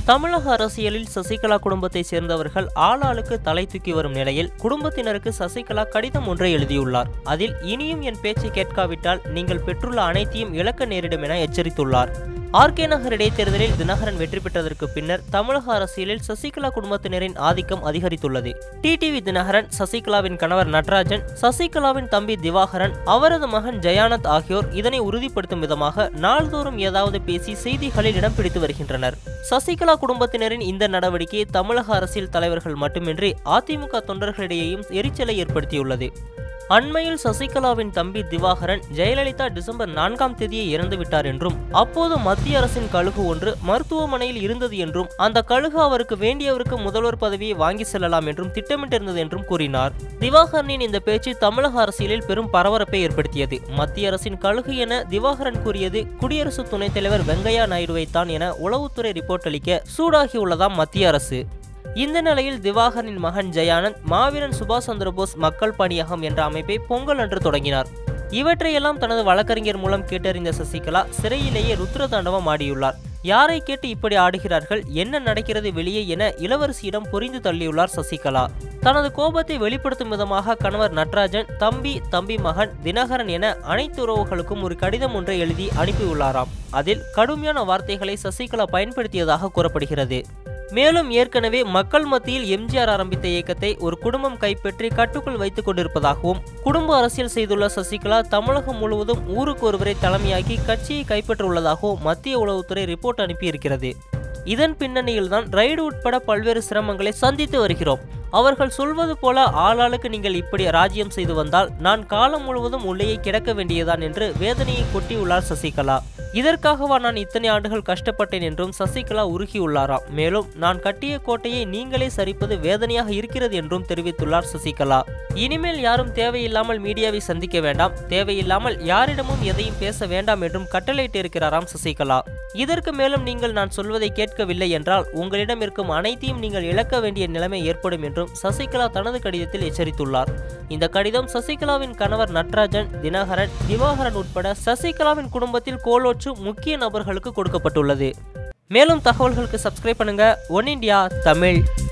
தமிழக அரசியலில் சசிகலா குடும்பத்தைச் சேர்ந்தவர்கள் ஆளாளுக்கு தலை தூக்கி வரும் நிலையில் குடும்பத்தினருக்கு சசிகலா கடிதம் ஒன்றை எழுதியுள்ளார் அதில் இனியும் என் பேச்சை கேட்காவிட்டால் நீங்கள் பெற்றுள்ள அனைத்தையும் இழக்க நேரிடும் என எச்சரித்துள்ளார் ஆர்கே நகர் இடைத்தேர்தலில் தினகரன் வெற்றி பெற்றதற்கு பின்னர் தமிழக அரசியலில் சசிகலா குடும்பத்தினரின் ஆதிக்கம் அதிகரித்துள்ளது டிடிவி தினகரன் சசிகலாவின் கணவர் நடராஜன் சசிகலாவின் தம்பி திவாகரன் அவரது மகன் ஜெயானந்த் ஆகியோர் இதனை உறுதிப்படுத்தும் விதமாக நாள்தோறும் ஏதாவது பேசி செய்திகளில் இடம் பிடித்து வருகின்றனர் சசிகலா குடும்பத்தினரின் இந்த நடவடிக்கை தமிழக அரசியல் தலைவர்கள் மட்டுமின்றி அதிமுக தொண்டர்களிடையேயும் எரிச்சலை ஏற்படுத்தியுள்ளது அண்மையில் சசிகலாவின் தம்பி திவாகரன் ஜெயலலிதா டிசம்பர் நான்காம் தேதியே இறந்துவிட்டார் என்றும் அப்போது மத்திய அரசின் கழுகு ஒன்று மருத்துவமனையில் இருந்தது என்றும் அந்த கழுகு அவருக்கு வேண்டியவருக்கு முதல்வர் பதவியை வாங்கி செல்லலாம் என்றும் திட்டமிட்டிருந்தது என்றும் கூறினார் திவாகரனின் இந்த பேச்சு தமிழக அரசியலில் பெரும் பரபரப்பை ஏற்படுத்தியது மத்திய அரசின் கழுகு என திவாகரன் கூறியது குடியரசு துணைத் தலைவர் வெங்கையா நாயுடுவைத்தான் என உளவுத்துறை ரிப்போர்ட் அளிக்க சூடாகியுள்ளதாம் மத்திய அரசு இந்த நிலையில் திவாகரின் மகன் ஜெயானந்த் மாவீரன் சுபாஷ் சந்திரபோஸ் மக்கள் பணியகம் என்ற அமைப்பை பொங்கல் அன்று தொடங்கினார் இவற்றையெல்லாம் தனது வழக்கறிஞர் மூலம் கேட்டறிந்த சசிகலா சிறையிலேயே ருத்ர தாண்டவம் ஆடியுள்ளார் யாரை கேட்டு இப்படி ஆடுகிறார்கள் என்ன நடக்கிறது வெளியே என இளவரசியிடம் புரிந்து தள்ளியுள்ளார் சசிகலா தனது கோபத்தை வெளிப்படுத்தும் விதமாக கணவர் நட்ராஜன் தம்பி தம்பி மகன் தினகரன் என அனைத்து உறவுகளுக்கும் ஒரு கடிதம் ஒன்றை எழுதி அனுப்பியுள்ளாராம் அதில் கடுமையான வார்த்தைகளை சசிகலா பயன்படுத்தியதாக கூறப்படுகிறது மேலும் ஏற்கனவே மக்கள் மத்தியில் எம்ஜிஆர் ஆரம்பித்த இயக்கத்தை ஒரு குடும்பம் கைப்பற்றி கட்டுக்குள் வைத்துக் கொண்டிருப்பதாகவும் குடும்ப அரசியல் செய்துள்ள சசிகலா தமிழகம் முழுவதும் ஊருக்கு ஒருவரை தலைமையாக்கி கட்சியை கைப்பற்றியுள்ளதாகவும் மத்திய உளவுத்துறை ரிப்போர்ட் அனுப்பியிருக்கிறது இதன் பின்னணியில்தான் ரைடு உட்பட பல்வேறு சிரமங்களை சந்தித்து வருகிறோம் அவர்கள் சொல்வது போல ஆளாளுக்கு நீங்கள் இப்படி ராஜ்யம் செய்து வந்தால் நான் காலம் முழுவதும் உள்ளேயே கிடக்க வேண்டியதான் என்று வேதனையை கொட்டியுள்ளார் சசிகலா இதற்காகவா நான் இத்தனை ஆண்டுகள் கஷ்டப்பட்டேன் என்றும் சசிகலா உருகியுள்ளாராம் மேலும் நான் கட்டிய கோட்டையை நீங்களே சரிப்பது வேதனையாக இருக்கிறது என்றும் தெரிவித்துள்ளார் சசிகலா இனிமேல் யாரும் தேவையில்லாமல் மீடியாவை சந்திக்க வேண்டாம் தேவையில்லாமல் யாரிடமும் எதையும் பேச வேண்டாம் என்றும் கட்டளையிட்டிருக்கிறாராம் சசிகலா இதற்கு மேலும் நீங்கள் நான் சொல்வதை கேட்கவில்லை என்றால் உங்களிடம் இருக்கும் அனைத்தையும் நீங்கள் இழக்க வேண்டிய நிலைமை ஏற்படும் என்றும் சசிகலா தனது கடிதத்தில் எச்சரித்துள்ளார் இந்த கடிதம் சசிகலாவின் கணவர் நட்ராஜன் தினகரன் திவாகரன் உட்பட சசிகலாவின் குடும்பத்தில் கோலோற்று முக்கிய நபர்களுக்கு கொடுக்கப்பட்டுள்ளது மேலும் தகவல்களுக்கு சப்ஸ்கிரைப் பண்ணுங்க ஒன் இண்டியா தமிழ்